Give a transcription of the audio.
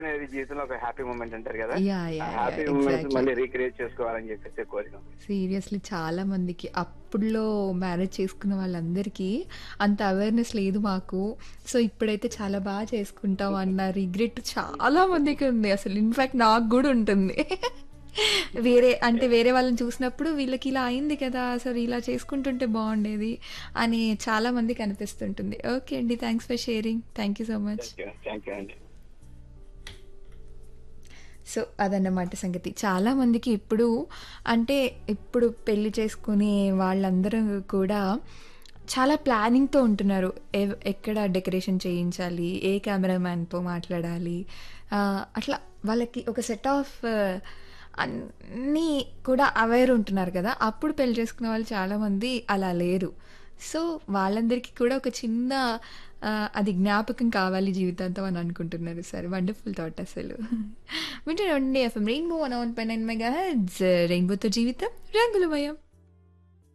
అనేది జీవితంలో ఒక హ్యాపీ మూమెంట్ అంటారు కదా Yeah, yeah, yeah, happy moments exactly. మళ్ళీ రీక్రియేట్ చేసుకోవాలని చెప్పేసి కోరిక సీరియస్లీ చాలా మందికి అప్పుడులో మ్యారేజ్ చేసుకున్న వాళ్ళందరికీ అంత అవేర్నెస్ లేదు మాకు సో ఇప్పుడైతే చాలా బాగా చేసుకుంటాం అన్న రిగ్రెట్ చాలా మందికి ఉంది అసలు ఇన్ఫాక్ట్ నాకు కూడా ఉంటుంది వేరే అంటే వేరే వాళ్ళని చూసినప్పుడు వీళ్ళకి ఇలా అయింది కదా అసలు ఇలా చేసుకుంటుంటే బాగుండేది అని చాలా మందికి అనిపిస్తుంటుంది ఓకే అండి thanks for sharing thank you so much thank you అండి సో అదన్నమాట సంగతి చాలా మందికి ఇప్పుడు అంటే ఇప్పుడు పెళ్లి చేసుకునే వాళ్ళందరూ కూడా చాలా ప్లానింగ్తో ఉంటున్నారు ఎవ్- ఎక్కడ డెకరేషన్ చేయించాలి ఏ కెమెరామ్యాన్తో మాట్లాడాలి ఆ, అట్లా వాళ్ళకి ఒక సెట్ ఆఫ్ అన్నీ కూడా అవేర్ ఉంటున్నారు కదా అప్పుడు పెళ్లి చేసుకునే వాళ్ళు చాలామంది అలా లేరు సో వాళ్ళందరికీ కూడా ఒక చిన్న ఆ, అది జ్ఞాపకం కావాలి జీవితాంతం అని అనుకుంటున్నారు సార్ వండర్ఫుల్ థాట్ అసలు వింటున్నాండి ఎఫ్ఎం రెయిన్బో వన్ వన్ పై నైన్ మెగా రెయిన్బోతో జీవితం రంగులమయం